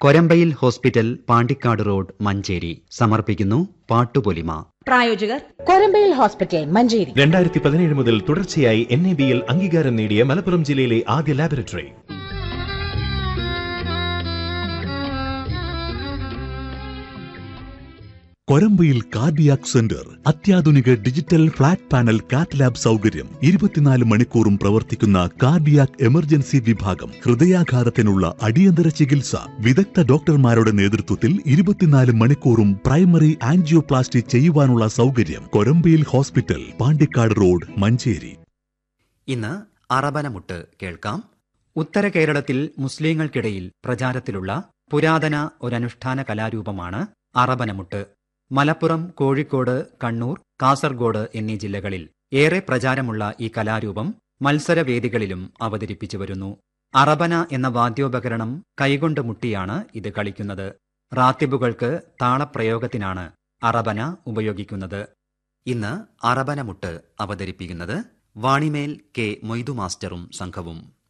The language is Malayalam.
കൊരമ്പയിൽ ഹോസ്പിറ്റൽ പാണ്ടിക്കാട് റോഡ് മഞ്ചേരി സമർപ്പിക്കുന്നു പാട്ടുപൊലിമ പ്രായോജകർ കൊരമ്പയിൽ ഹോസ്പിറ്റൽ മഞ്ചേരി രണ്ടായിരത്തി പതിനേഴ് മുതൽ തുടർച്ചയായി എൻ എ ബിയിൽ അംഗീകാരം നേടിയ മലപ്പുറം ജില്ലയിലെ ആദ്യ ലാബറട്ടറി കൊരമ്പയിൽ കാർഡിയാക് സെന്റർ അത്യാധുനിക digital flat panel cath lab സൗകര്യം ഇരുപത്തിനാല് മണിക്കൂറും പ്രവർത്തിക്കുന്ന കാർഡിയാക് എമർജൻസി വിഭാഗം ഹൃദയാഘാതത്തിനുള്ള അടിയന്തര ചികിത്സ വിദഗ്ധ ഡോക്ടർമാരുടെ നേതൃത്വത്തിൽ ഇരുപത്തിനാല് മണിക്കൂറും പ്രൈമറി ആൻജിയോപ്ലാസ്റ്റി ചെയ്യുവാനുള്ള സൗകര്യം കൊരമ്പയിൽ ഹോസ്പിറ്റൽ പാണ്ടിക്കാട് റോഡ് മഞ്ചേരി ഇന്ന് അറബനമുട്ട് കേൾക്കാം ഉത്തര കേരളത്തിൽ മുസ്ലിങ്ങൾക്കിടയിൽ പ്രചാരത്തിലുള്ള പുരാതന ഒരനുഷ്ഠാന കലാരൂപമാണ് അറബനമുട്ട് മലപ്പുറം കോഴിക്കോട് കണ്ണൂർ കാസർഗോഡ് എന്നീ ജില്ലകളിൽ ഏറെ പ്രചാരമുള്ള ഈ കലാരൂപം മത്സരവേദികളിലും അവതരിപ്പിച്ചു വരുന്നു അറബന എന്ന വാദ്യോപകരണം കൈകൊണ്ട് മുട്ടിയാണ് ഇത് കളിക്കുന്നത് റാത്തിബുകൾക്ക് താളപ്രയോഗത്തിനാണ് അറബന ഉപയോഗിക്കുന്നത് ഇന്ന് അറബനമുട്ട് അവതരിപ്പിക്കുന്നത് വാണിമേൽ കെ മൊയ്തു മാസ്റ്ററും സംഘവും